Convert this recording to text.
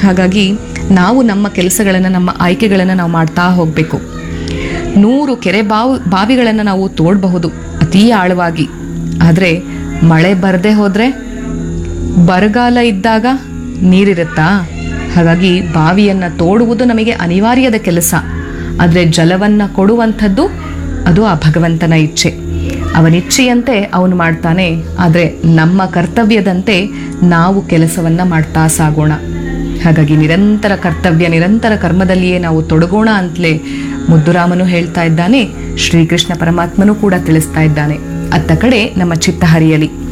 ಹಾಗಾಗಿ ನಾವು ನಮ್ಮ ಕೆಲಸಗಳನ್ನು ನಮ್ಮ ಆಯ್ಕೆಗಳನ್ನು ನಾವು ಮಾಡ್ತಾ ಹೋಗಬೇಕು ನೂರು ಕೆರೆ ಬಾವು ಬಾವಿಗಳನ್ನು ನಾವು ತೋಡಬಹುದು ಅತೀ ಆಳವಾಗಿ ಆದರೆ ಮಳೆ ಬರದೆ ಹೋದರೆ ಬರಗಾಲ ಇದ್ದಾಗ ನೀರಿರುತ್ತಾ ಹಾಗಾಗಿ ಬಾವಿಯನ್ನು ತೋಡುವುದು ನಮಗೆ ಅನಿವಾರ್ಯದ ಕೆಲಸ ಆದರೆ ಜಲವನ್ನು ಕೊಡುವಂಥದ್ದು ಅದು ಆ ಭಗವಂತನ ಇಚ್ಛೆ ಅವನಿಚ್ಛೆಯಂತೆ ಅವನು ಮಾಡ್ತಾನೆ ಆದರೆ ನಮ್ಮ ಕರ್ತವ್ಯದಂತೆ ನಾವು ಕೆಲಸವನ್ನು ಮಾಡ್ತಾ ಸಾಗೋಣ ಹಾಗಾಗಿ ನಿರಂತರ ಕರ್ತವ್ಯ ನಿರಂತರ ಕರ್ಮದಲ್ಲಿಯೇ ನಾವು ತೊಡಗೋಣ ಅಂತಲೇ ಮುದ್ದುರಾಮನು ಹೇಳ್ತಾ ಇದ್ದಾನೆ ಶ್ರೀಕೃಷ್ಣ ಪರಮಾತ್ಮನೂ ಕೂಡ ತಿಳಿಸ್ತಾ ಇದ್ದಾನೆ ಅತ್ತ ಕಡೆ ನಮ್ಮ ಚಿತ್ತ ಹರಿಯಲಿ